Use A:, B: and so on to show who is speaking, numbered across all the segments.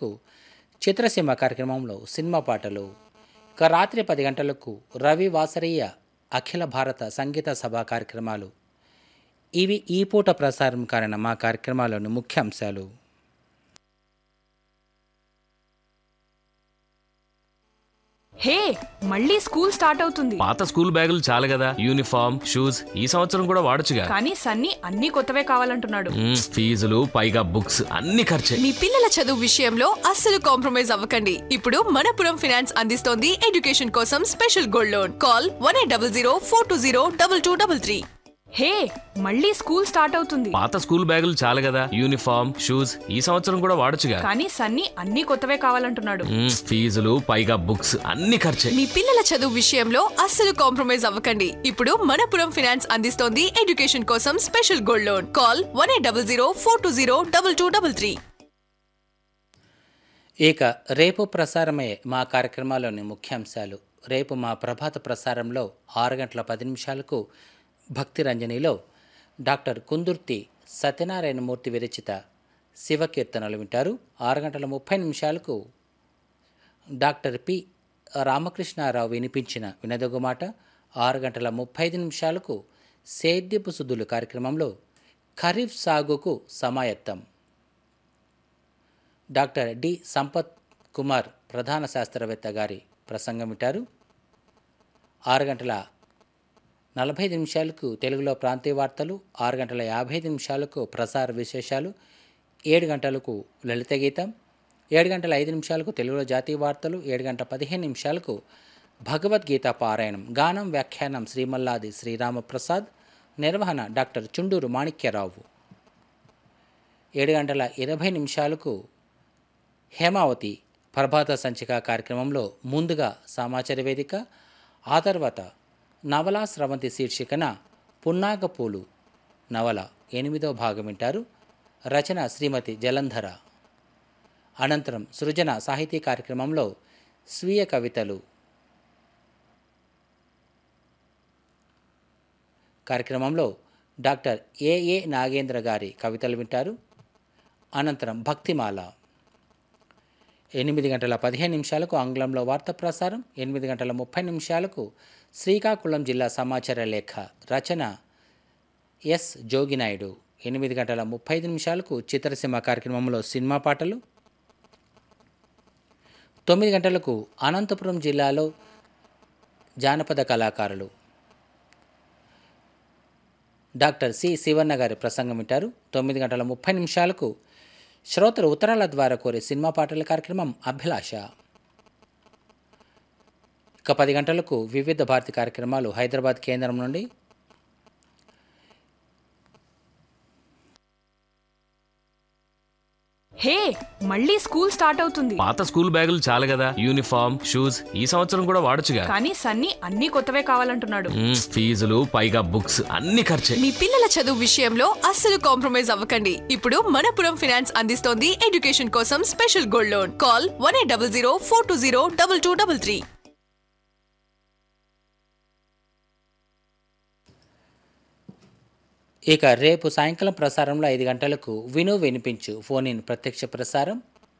A: నిమిషాలకు చిత్రసీమ కార్యక్రమంలో సినిమా పాటలు ఇక రాత్రి పది గంటలకు రవి వాసరీయ అఖిల భారత సంగీత సభ కార్యక్రమాలు ఇవి ఈ పూట ప్రసారం కారణ మా కార్యక్రమాల్లోని ముఖ్య అంశాలు
B: హే మళ్ళీ స్కూల్ స్టార్ట్ అవుతుంది
C: పాత స్కూల్ బ్యాగులు చాలు కదా యూనిఫామ్ షూస్ ఈ సంవత్సరం కూడా వాడొచ్చుగా
B: కానీ సన్నీ అన్ని కొత్తవే కావాలంటున్నాడు
C: మ్మ్, ఫీజులు పైగా బుక్స్ అన్ని ఖర్చే
D: మీ పిల్లల చదువు విషయంలో అస్సలు కాంప్రమైజ్ అవ్వకండి ఇప్పుడు మనపురం ఫైనాన్స్ అందిస్తోంది ఎడ్యుకేషన్ కోసం special gold loan call one eight double zero four two zero double two double three
B: hey మళ్ళీ స్కూల్ స్టార్ట్ అవుతుంది
C: పాత స్కూల్ బ్యాగులు చాలు కదా యూనిఫామ్ షూస్ ఈ సంవత్సరం కూడా వాడొచ్చుగా
B: కానీ సన్నీ అన్ని కొత్తవే కావాలంటున్నాడు
C: మ్మ్, ఫీజులు పైగా బుక్స్ అన్ని ఖర్చే
D: మీ పిల్లల చదువు విషయంలో అస్సలు కాంప్రమైజ్ అవ్వకండి ఇప్పుడు మనపురం ఫైనాన్స్ అందిస్తోంది ఎడ్యుకేషన్ కోసం special gold loan call one eight double zero four two zero double two double three
A: ఇక రేపు ప్రసారమయ్యే మా కార్యక్రమాల్లోని ముఖ్యాంశాలు రేపు మా ప్రభాత ప్రసారంలో ఆరు గంటల పది నిమిషాలకు భక్తి రంజనిలో డాక్టర్ కుందుర్తి సత్యనారాయణమూర్తి విరచిత శివకీర్తనలు వింటారు ఆరు గంటల ముప్పై నిమిషాలకు డాక్టర్ పి రామకృష్ణారావు వినిపించిన వినదగు మాట ఆరు గంటల ముప్పై ఐదు నిమిషాలకు సేద్యపు సుద్దులు కార్యక్రమంలో ఖరీఫ్ సాగుకు సమాయత్తం డాక్టర్ డి సంపత్ కుమార్ ప్రధాన శాస్త్రవేత్త గారి ప్రసంగం వింటారు ఆరు గంటల నలభై ఐదు నిమిషాలకు తెలుగులో ప్రాంతీయ వార్తలు ఆరు గంటల యాభై ఐదు నిమిషాలకు ప్రసార విశేషాలు ఏడు గంటలకు లలిత గీతం ఏడు గంటల ఐదు నిమిషాలకు తెలుగులో జాతీయ వార్తలు ఏడు గంటల పదిహేను నిమిషాలకు భగవద్గీత పారాయణం గానం వ్యాఖ్యానం శ్రీమల్లాది శ్రీరామప్రసాద్ నిర్వహణ డాక్టర్ చుండూరు మాణిక్యరావు ఏడు గంటల ఇరవై నిమిషాలకు హేమావతి ప్రభాత సంచిక కార్యక్రమంలో ముందుగా సమాచార వేదిక ఆ తర్వాత నవలా స్రవంతి శీర్షికన పున్నాగపూలు నవల ఎనిమిదో భాగం వింటారు రచన శ్రీమతి జలంధర అనంతరం సృజన సాహితీ కార్యక్రమంలో స్వీయ కవితలు కార్యక్రమంలో డాక్టర్ ఏఏ నాగేంద్ర గారి కవితలు వింటారు అనంతరం భక్తిమాల ఎనిమిది గంటల పదిహేను నిమిషాలకు ఆంగ్లంలో వార్త ప్రసారం ఎనిమిది గంటల ముప్పై నిమిషాలకు శ్రీకాకుళం జిల్లా సమాచార లేఖ రచన ఎస్ జోగినాయుడు ఎనిమిది గంటల ముప్పై ఐదు నిమిషాలకు చిత్రసీమ కార్యక్రమంలో సినిమా పాటలు తొమ్మిది గంటలకు అనంతపురం జిల్లాలో జానపద కళాకారులు డాక్టర్ సి శివన్న గారి ప్రసంగం వింటారు తొమ్మిది గంటల ముప్పై నిమిషాలకు శ్రోతలు ఉత్తరాల ద్వారా కోరే సినిమా పాటల కార్యక్రమం అభిలాష ఇక పది గంటలకు వివిధ భారతి కార్యక్రమాలు హైదరాబాద్ కేంద్రం నుండి
B: హే మళ్ళీ స్కూల్ స్టార్ట్ అవుతుంది
C: పాత స్కూల్ బ్యాగులు చాలు కదా యూనిఫామ్ షూస్ ఈ సంవత్సరం కూడా వాడొచ్చుగా
B: కానీ సన్నీ అన్ని కొత్తవే కావాలంటున్నాడు
C: మ్మ్, ఫీజులు పైగా బుక్స్ అన్ని ఖర్చే
D: మీ పిల్లల చదువు విషయంలో అస్సలు కాంప్రమైజ్ అవ్వకండి ఇప్పుడు మనపురం ఫైనాన్స్ అందిస్తోంది ఎడ్యుకేషన్ కోసం special gold loan call one eight double zero four two zero double two double three
A: ఇక రేపు సాయంకాలం ప్రసారంలో ఐదు గంటలకు విను వినిపించు ఫోన్ ఇన్ ప్రత్యక్ష ప్రసారం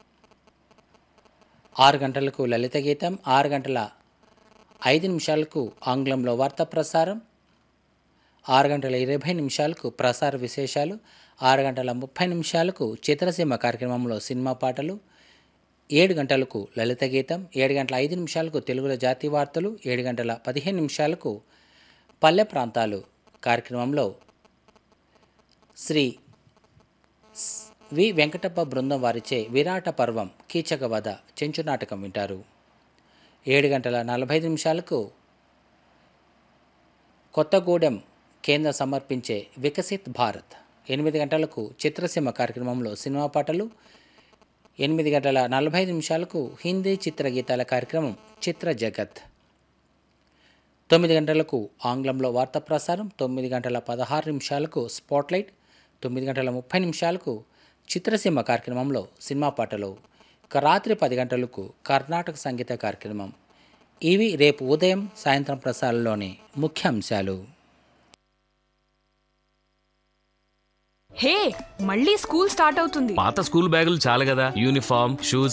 A: ఆరు గంటలకు లలిత గీతం ఆరు గంటల ఐదు నిమిషాలకు ఆంగ్లంలో వార్తా ప్రసారం ఆరు గంటల ఇరవై నిమిషాలకు ప్రసార విశేషాలు ఆరు గంటల ముప్పై నిమిషాలకు చిత్రసీమ కార్యక్రమంలో సినిమా పాటలు ఏడు గంటలకు లలిత గీతం ఏడు గంటల ఐదు నిమిషాలకు తెలుగులో జాతీయ వార్తలు ఏడు గంటల పదిహేను నిమిషాలకు పల్లె ప్రాంతాలు కార్యక్రమంలో శ్రీ స్- వి వెంకటప్ప బృందం వారిచే విరాట పర్వం కీచక వధ చెంచు నాటకం వింటారు ఏడు గంటల నలభై ఐదు నిమిషాలకు కొత్తగూడెం కేంద్రం సమర్పించే వికసిత్ భారత్ ఎనిమిది గంటలకు చిత్రసీమ కార్యక్రమంలో సినిమా పాటలు ఎనిమిది గంటల నలభై ఐదు నిమిషాలకు హిందీ చిత్ర గీతాల కార్యక్రమం చిత్ర జగత్ తొమ్మిది గంటలకు ఆంగ్లంలో వార్తా ప్రసారం తొమ్మిది గంటల పదహారు నిమిషాలకు స్పాట్లైట్ తొమ్మిది గంటల ముప్పై నిమిషాలకు చిత్రసీమ కార్యక్రమంలో సినిమా పాటలు ఇక రాత్రి పది గంటలకు కర్ణాటక సంగీత కార్యక్రమం ఇవి రేపు ఉదయం సాయంత్రం ప్రసారంలోని ముఖ్య అంశాలు
B: హే మళ్ళీ స్కూల్ స్టార్ట్ అవుతుంది
C: పాత స్కూల్ బ్యాగులు చాలు కదా యూనిఫామ్ షూస్